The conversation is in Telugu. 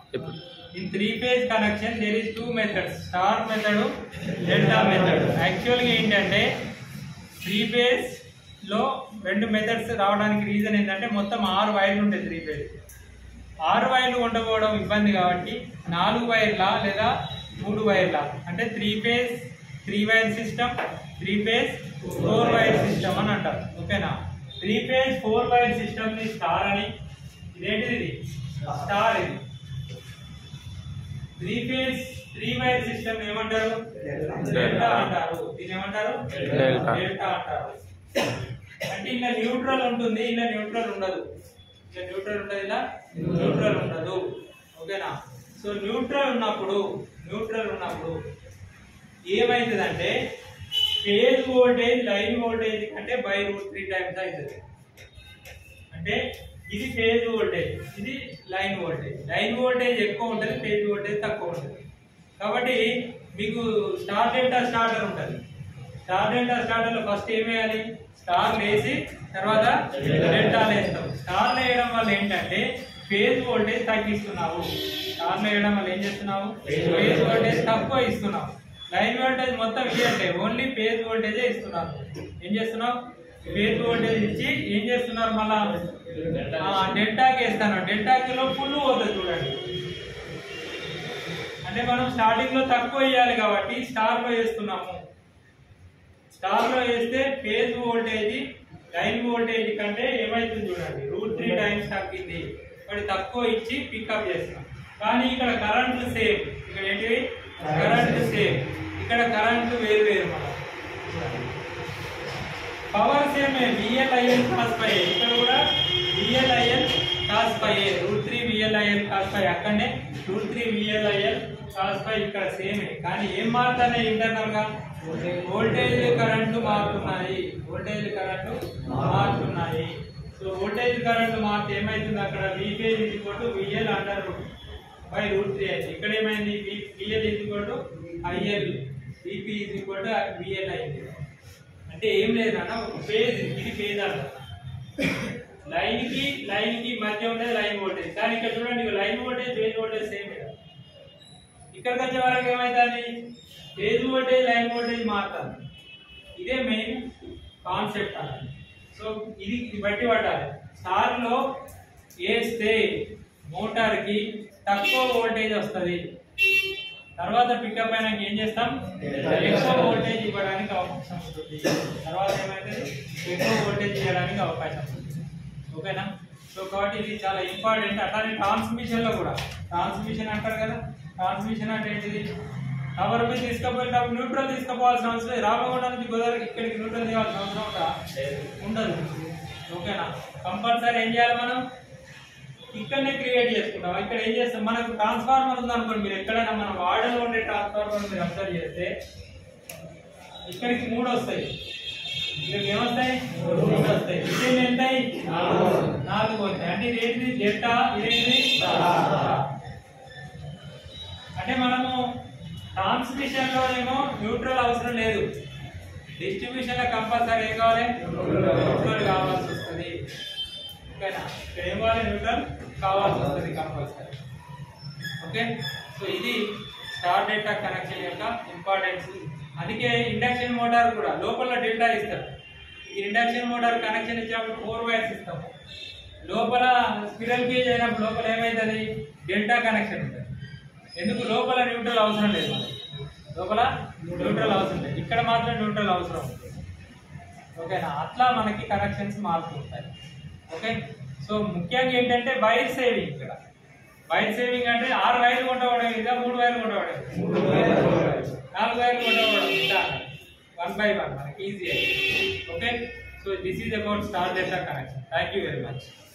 ఇప్పుడు In three phase connection, there is two methods, star method, delta method. యాక్చువల్గా ఏంటంటే త్రీ ఫేజ్ లో రెండు మెథడ్స్ రావడానికి రీజన్ ఏంటంటే మొత్తం ఆరు వైర్లు ఉంటాయి త్రీ ఫేజ్ ఆరు వైర్లు ఉండకపోవడం ఇబ్బంది కాబట్టి నాలుగు వైర్ల లేదా మూడు వైర్ల అంటే three phase three wire system three phase four wire system అని అంటారు ఓకేనా three phase four wire system ని స్టార్ అని ఇదేంటిది ఇది స్టార్ ఇది three phase three wire system ఏమంటారు డెల్టా అంటారు దీని ఏమంటారు డెల్టా. డెల్టా అంటారు అంటే ఇలా న్యూట్రల్ ఉంటుంది ఇలా న్యూట్రల్ ఉండదు ఇలా న్యూట్రల్ ఉంటుంది ఇలా న్యూట్రల్ ఉండదు ఓకేనా సో న్యూట్రల్ ఉన్నప్పుడు న్యూట్రల్ ఉన్నప్పుడు ఏమైతుందంటే ఫేజ్ వోల్టేజ్ లైన్ వోల్టేజ్ కంటే బై రూట్ త్రీ టైమ్స్ అవుతుంది అంటే ఇది ఫేజ్ వోల్టేజ్ ఇది లైన్ వోల్టేజ్ లైన్ వోల్టేజ్ ఎక్కువ ఉంటుంది ఫేజ్ వోల్టేజ్ తక్కువ ఉంటుంది కాబట్టి మీకు స్టార్ డెల్టా స్టార్టర్ ఉంటుంది స్టార్ డెల్టా స్టార్టర్లో ఫస్ట్ ఏం వేయాలి స్టార్ వేసి తర్వాత డెల్టా వేస్తాం స్టార్ వేయడం వల్ల ఏంటంటే ఫేజ్ వోల్టేజ్ తగ్గిస్తున్నావు స్టార్ వేయడం వల్ల ఏం చేస్తున్నావు ఫేజ్ వోల్టేజ్ తక్కువ ఇస్తున్నావు లైన్ వోల్టేజ్ మొత్తం ఇవ్వండి ఓన్లీ ఫేజ్ వోల్టేజే ఇస్తున్నారు ఏం చేస్తున్నావు ఫేజ్ వోల్టేజ్ ఇచ్చి ఏం చేస్తున్నారు మళ్ళా ఆ, డెల్టాకి వేస్తాను డెల్టాకిలో ఫుల్ పోతుంది చూడండి అంటే మనం స్టార్టింగ్ లో తక్కువ వేయాలి కాబట్టి స్టార్ లో వేస్తున్నాము స్టార్ లో వేస్తే ఫేజ్ వోల్టేజ్ లైన్ వోల్టేజ్ కంటే ఏమైతుంది చూడండి రూట్ త్రీ టైమ్స్ తగ్గింది మరి తక్కువ ఇచ్చి పికప్ చేస్తాం కానీ ఇక్కడ కరెంట్ సేమ్ ఇక్కడ ఏంటివి కరెంట్ సేమ్ ఇక్కడ కరెంట్ వేరు వేరు మనం power same V L I L cos pi ఇక్కడ కూడా V L I L cos pi root three V L I L cos pi అక్కడనే root three V L I L cos pi ఇక్కడ సేమ్ కానీ ఏం మారుతున్నాయి ఇంటర్నల్ గా వోల్టేజ్ కరెంటు మారుతున్నాయి వోల్టేజ్ కరెంటు మారుతున్నాయి సో వోల్టేజ్ కరెంటు మారితే ఏమైతుంది అక్కడ విపేజ్ ఇది కొట్టు V L under root by root three అయింది ఇక్కడ ఏమైంది విఎల్ ఇది కొట్టు ఐఎల్ విపి ఇది కొట్టు విఎల్ అయింది అంటే ఏం లేదన్న ఒక ఫేజ్ ఇది ఫేజ్ అన్న లైన్ కి లైన్ కి మధ్య ఉండేది లైన్ వోల్టేజ్ కానీ ఇక్కడ చూడండి ఇక line voltage phase voltage same కదా ఇక్కడికి వచ్చే వరకు ఏమవుతుంది ఫేజ్ వోల్టేజ్ లైన్ వోల్టేజ్ మారుతుంది ఇదే మెయిన్ కాన్సెప్ట్ అన్నది సో ఇది ఇది బట్టి పట్టాలి స్టార్ లో వేస్తే మోటార్ కి తక్కువ వోల్టేజ్ వస్తుంది తర్వాత పికప్ అయినాక ఏం చేస్తాం ఎక్కువ వోల్టేజ్ ఇవ్వడానికి అవకాశం ఉంటుంది తర్వాత ఏమైతుంది ఎక్కువ వోల్టేజ్ ఇవ్వడానికి అవకాశం ఉంటుంది ఓకేనా సో కాబట్టి ఇది చాలా ఇంపార్టెంట్ అట్లానే ట్రాన్స్మిషన్ లో కూడా ట్రాన్స్మిషన్ అంటారు కదా ట్రాన్స్మిషన్ అంటే ఏంటిది టవర్ మీద తీసుకుపోయేటప్పుడు న్యూట్రల్ తీసుకుపోవాల్సిన అవసరం లేదు రామగుండం నుంచి గోదావరికి ఇక్కడికి న్యూట్రల్ తీయాల్సిన అవసరం ఉందా ఉండదు ఓకేనా కంపల్సరీ ఏం చేయాలి మనం ఇక్కడనే క్రియేట్ చేసుకుంటాం ఇక్కడ ఏం చేస్తాం మనకు ట్రాన్స్ఫార్మర్ ఉంది అనుకోండి మీరు ఎక్కడైనా మన వార్డెన్లో ఉండే ట్రాన్స్ఫార్మర్ మీరు అబ్జర్వ్ చేస్తే ఇక్కడికి మూడు వస్తాయి ఇక్కడికి ఏమొస్తాయి మూడు వస్తాయి ఇదేమి ఎంతాయి నాలుగు వస్తాయి అంటే ఇదేంటి డెల్టా ఇదేంటి అంటే మనము ట్రాన్స్మిషన్ లోనేమో న్యూట్రల్ అవసరం లేదు డిస్ట్రిబ్యూషన్ లో కంపల్సరీ ఏం కావాలి న్యూట్రల్ కావాల్సి వస్తుంది ఓకేనా ఇక్కడ ఏం కావాలి న్యూట్రల్ కావాల్సి వస్తుంది కంపల్సరీ ఓకే సో ఇది స్టార్ డేటా కనెక్షన్ యొక్క ఇంపార్టెన్స్ అందుకే ఇండక్షన్ మోటార్ కూడా లోపల డేటా ఇస్తారు ఈ ఇండక్షన్ మోటార్ కనెక్షన్ ఇచ్చినప్పుడు ఫోర్ వైర్స్ ఇస్తాము లోపల స్పిరల్ గేజ్ అయినప్పుడు లోపల ఏమైతుంది డెల్టా కనెక్షన్ ఉంటుంది ఎందుకు లోపల న్యూట్రల్ అవసరం లేదు మనకి. లోపల న్యూట్రల్ అవసరం లేదు ఇక్కడ మాత్రం న్యూట్రల్ అవసరం ఉంటుంది ఓకేనా అట్లా మనకి కనెక్షన్స్ మారుతుంటాయి ఓకే సో ముఖ్యంగా ఏంటంటే వైర్ సేవింగ్ ఇక్కడ వైర్ సేవింగ్ అంటే ఆరు వైర్లు కొంటవడం ఇంకా మూడు వైర్లు కొంటవడం నాలుగు వైర్లు కొంటవడం ఇంకా వన్ బై వన్ మనకి easy okay so this is about star డేటా connection thank you very much